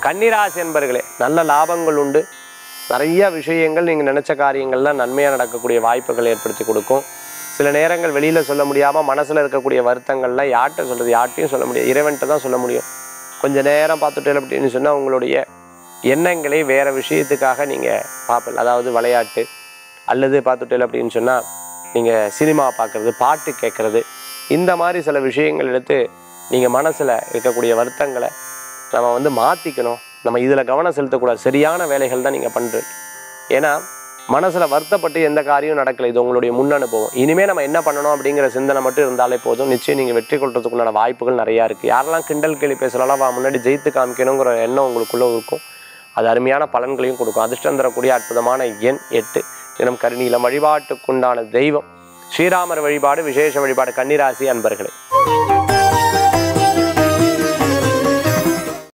கன்னிராசி என்பர்களே நல்ல லாபங்கள் உண்டு நிறைய விஷயங்கள் நீங்கள் நினச்ச காரியங்கள்லாம் நன்மையாக நடக்கக்கூடிய வாய்ப்புகள் ஏற்படுத்தி கொடுக்கும் சில நேரங்கள் வெளியில் சொல்ல முடியாமல் மனசில் இருக்கக்கூடிய வருத்தங்கள்லாம் யார்கிட்ட சொல்கிறது யார்ட்டையும் சொல்ல முடியாது இறைவன்கிட்ட தான் சொல்ல முடியும் கொஞ்ச நேரம் பார்த்துட்டு அப்படின்னு சொன்னால் உங்களுடைய எண்ணங்களை வேறு விஷயத்துக்காக நீங்கள் பார்ப்பல அதாவது விளையாட்டு அல்லது பார்த்துட்டு அப்படின்னு சொன்னால் நீங்கள் சினிமா பார்க்குறது பாட்டு கேட்குறது இந்த மாதிரி சில விஷயங்கள் எடுத்து நீங்கள் மனசில் இருக்கக்கூடிய வருத்தங்களை நம்ம வந்து மாற்றிக்கணும் நம்ம இதில் கவனம் செலுத்தக்கூடாது சரியான வேலைகள் தான் நீங்கள் பண்ணுறது ஏன்னா மனசில் வருத்தப்பட்டு எந்த காரியம் நடக்கலை இது உங்களுடைய முன் அனுபவம் இனிமேல் நம்ம என்ன பண்ணணும் அப்படிங்கிற சிந்தனை மட்டும் இருந்தாலே போதும் நிச்சயம் நீங்கள் வெற்றி கொள்றதுக்குண்டான வாய்ப்புகள் நிறையா இருக்குது யாரெல்லாம் கிண்டல் கேலி பேசலாம் வா முன்னாடி ஜெயித்து காமிக்கணுங்கிற எண்ணம் உங்களுக்குள்ளே இருக்கும் அது அருமையான பலன்களையும் கொடுக்கும் அதிர்ஷ்டம் தரக்கூடிய அற்புதமான எண் எட்டு தினம் கருணீலம் வழிபாட்டுக்குண்டான தெய்வம் ஸ்ரீராமர் வழிபாடு விசேஷ வழிபாடு கன்னிராசி அன்பர்களே